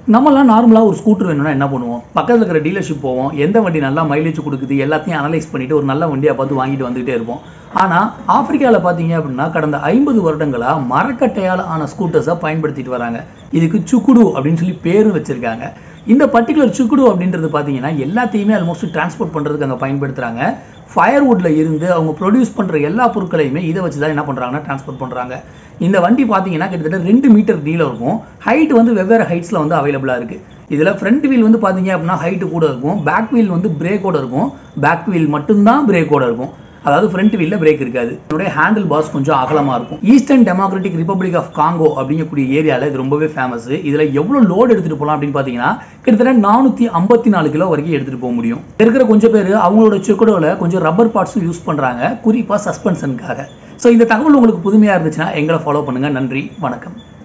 நம்மலாம் நார்மலாக ஒரு ஸ்கூட்டர் வேணும்னா என்ன பண்ணுவோம் பக்கத்தில் இருக்கிற டீலர்ஷிப் போவோம் எந்த வண்டி நல்லா மைலேஜ் கொடுக்குது எல்லாத்தையும் அனலைஸ் பண்ணிட்டு ஒரு நல்ல வண்டியாக பார்த்து வாங்கிட்டு வந்துகிட்டே இருப்போம் ஆனால் ஆப்பிரிக்காவில் பார்த்தீங்க அப்படின்னா கடந்த ஐம்பது வருடங்களாக மரக்கட்டையால் ஆன ஸ்கூட்டர்ஸை பயன்படுத்திட்டு வராங்க இதுக்கு சுக்குடு அப்படின்னு சொல்லி பேரும் வச்சிருக்காங்க இந்த பர்டிகுலர் சுக்குடு அப்படின்றது பார்த்தீங்கன்னா எல்லாத்தையுமே ஆல்மோஸ்ட் டிரான்ஸ்போர்ட் பண்ணுறதுக்கு அங்கே பயன்படுத்துகிறாங்க ஃபயர்வுட்ல இருந்து அவங்க ப்ரொடியூஸ் பண்ணுற எல்லா பொருட்களையுமே இதை வச்சு தான் என்ன பண்ணுறாங்கன்னா டிரான்ஸ்போர்ட் பண்ணுறாங்க இந்த வண்டி பார்த்தீங்கன்னா கிட்டத்தட்ட ரெண்டு மீட்டர் நீளம் இருக்கும் ஹைட் வந்து வெவ்வேறு ஹைட்ஸில் வந்து அவைலபிளாக இருக்குது இதில் ஃப்ரண்ட் வீல் வந்து பார்த்தீங்க அப்படின்னா ஹைட்டு கூட இருக்கும் பேக் வீல் வந்து பிரேக்கோட இருக்கும் பேக் வீல் மட்டும்தான் பிரேக்கோட இருக்கும் அதாவது ஃப்ரண்ட் வீல்ல பிரேக் இருக்காது இதனுடைய ஹேண்டில் பாஸ் கொஞ்சம் அகலமா இருக்கும் Eastern Democratic Republic of Congo அப்படிங்கக்கூடிய ஏரியால இது ரொம்பவே ஃபேமஸ் இதுல எவ்வளவு லோடு எடுத்துட்டு போகலாம் அப்படின்னு பாத்தீங்கன்னா கிட்டத்தட்ட நானூத்தி ஐம்பத்தி நாலு கிலோ வரைக்கும் எடுத்துட்டு போக முடியும் இருக்கிற கொஞ்சம் பேர் அவங்களோட செக்குடோல கொஞ்சம் ரப்பர் பார்ட்ஸும் யூஸ் பண்றாங்க குறிப்பா சஸ்பென்ஷனுக்காக ஸோ இந்த தகவல் உங்களுக்கு புதுமையா இருந்துச்சுன்னா எங்களை ஃபாலோ பண்ணுங்க நன்றி வணக்கம்